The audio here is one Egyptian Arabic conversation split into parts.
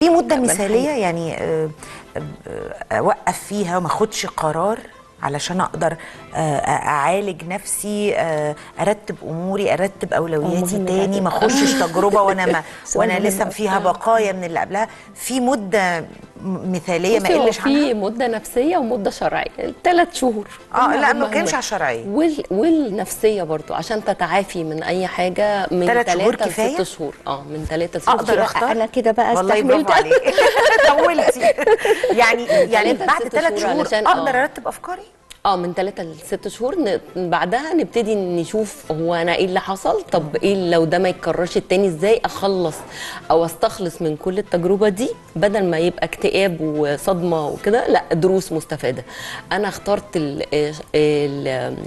في مده بل مثاليه حقيقي. يعني آه، آه، اوقف فيها وما اخدش قرار علشان اقدر آه، اعالج نفسي آه، ارتب اموري ارتب اولوياتي مهم تاني ما جداً. اخشش تجربه وانا ما سؤال وانا مهم لسه أوي. فيها بقايا من اللي قبلها في مده م- مثاليه ما بصي، هو اقلش عنها في مده نفسيه ومده شرعيه ثلاث شهور اه هم- لا هم- ما بتكلمش هم. على الشرعيه وال... والنفسيه برضو عشان تتعافي من اي حاجه من تلات شهور ثلاثة كفاية؟ لست شهور اه من ثلاثة لست أقدر شهور أختار؟ انا كده بقى والله استحملت برافو عليك طولتي يعني يعني تلاتة بعد لست ثلاث شهور شهور علشان- اقدر آه. ارتب افكاري اه من ثلاثة لست شهور ن... بعدها نبتدي نشوف هو انا ايه اللي حصل طب ايه لو ده ما يتكررش التاني ازاي اخلص او استخلص من كل التجربه دي بدل ما يبقى اكتئاب وصدمه وكده لا دروس مستفاده انا اخترت ال... ال...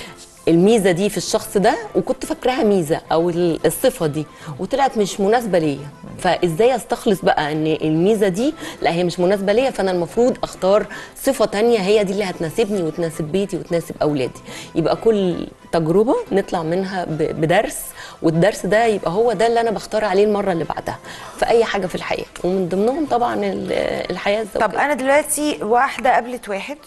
الميزه دي في الشخص ده وكنت فاكراها ميزه او ال- الصفه دي وطلعت مش مناسبه ليا فازاي استخلص بقى ان الميزه دي لا هي مش مناسبه ليا فانا المفروض اختار صفه تانية هي دي اللي هتناسبني وتناسب بيتي وتناسب اولادي يبقى كل تجربه نطلع منها ب- بدرس والدرس ده يبقى هو ده اللي انا بختار عليه المره اللي بعدها في اي حاجه في الحياه ومن ضمنهم طبعا ال- الحياه الزوجيه طب انا دلوقتي واحده قابلت واحد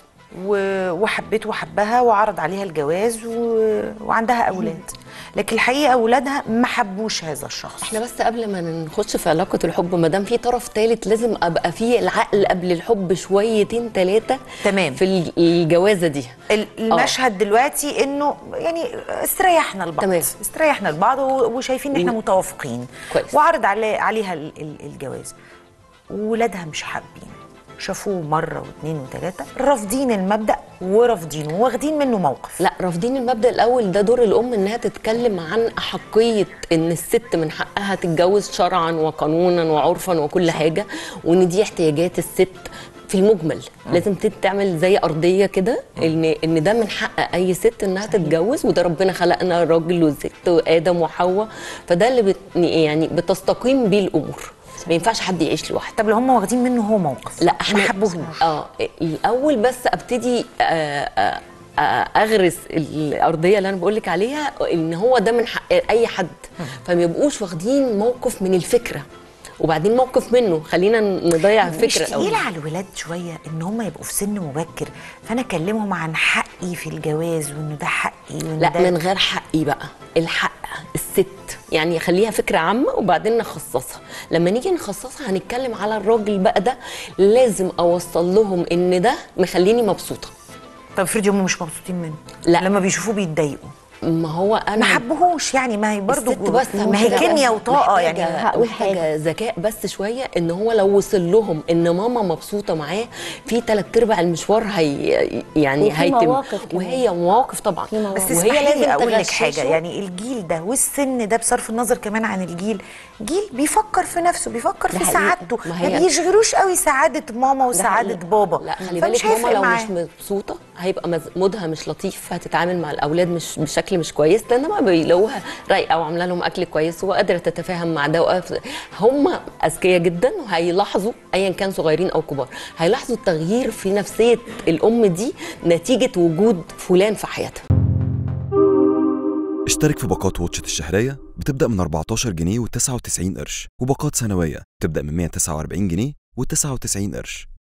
و- وحبيته وحبها وعرض عليها الجواز و... وعندها اولاد لكن الحقيقه اولادها ما حبوش هذا الشخص احنا بس قبل ما نخش في علاقه الحب ما دام في طرف ثالث لازم ابقى في العقل قبل الحب شويتين ثلاثه تمام. في الج- الجوازه دي ال- المشهد دلوقتي انه يعني استريحنا لبعض تمام. استريحنا لبعض و- وشايفين ان احنا و- متوافقين كويس. وعرض علي عليها ال- ال- الجواز وولادها مش حابين شافوه مره واثنين وثلاثه رافضين المبدا ورافضينه واخدين منه موقف لا رافضين المبدا الاول ده دور الام انها تتكلم عن احقيه ان الست من حقها تتجوز شرعا وقانونا وعرفا وكل حاجه وان دي احتياجات الست في المجمل لازم تت- تعمل زي ارضيه كده ان ان ده من حق اي ست انها تتجوز وده ربنا خلقنا راجل وست وادم وحواء فده اللي بت يعني بتستقيم بيه الامور ما ينفعش حد يعيش لوحده طب لو هم واخدين منه هو موقف لا احنا ما حبوهوش اه الاول بس ابتدي آه، آه، آه، اغرس الارضيه اللي انا بقول لك عليها ان هو ده من حق اي حد فما يبقوش واخدين موقف من الفكره وبعدين موقف منه خلينا نضيع مش الفكره تقيل الأول. على الولاد شويه ان هم يبقوا في سن مبكر فانا اكلمهم عن حقي في الجواز وانه ده حقي وإن لا ده من غير حقي بقى الحق الست يعني خليها فكره عامه وبعدين نخصصها لما نيجي نخصصها هنتكلم على الراجل بقى ده لازم اوصل لهم ان ده مخليني مبسوطه طب افرضي هم مش مبسوطين منه لا. لما بيشوفوه بيتضايقوا ما هو انا ما حبوهوش يعني ما هي برضه الست بس ما هي كيمياء وطاقه يعني هقول محتاجه ذكاء بس شويه ان هو لو وصل لهم ان ماما مبسوطه معاه في ثلاث ارباع المشوار هي يعني وفي هيتم مواقف كمان. وهي مواقف طبعا في مواقف. بس وهي اسمحي لي لازم اقول لك تغششه. حاجه يعني الجيل ده والسن ده بصرف النظر كمان عن الجيل جيل بيفكر في نفسه بيفكر ده في حقيقي. سعادته ما ما هي- بيشغلوش قوي سعاده ماما ده وسعاده حقيقي. بابا لا خلي فمش بالك ماما هيفرق لو معاه. مش مبسوطه هيبقى مز- مودها مش لطيف هتتعامل مع الاولاد مش بشكل مش كويس لان ما بيلاقوها رايقه وعامله لهم اكل كويس وقادره تتفاهم مع ده وقف- هم اذكياء جدا وهيلاحظوا ايا كان صغيرين او كبار هيلاحظوا التغيير في نفسيه الام دي نتيجه وجود فلان في حياتها اشترك في باقات واتشت الشهرية بتبدأ من 14 جنيه و99 قرش وباقات سنوية بتبدأ من 149 جنيه و99 قرش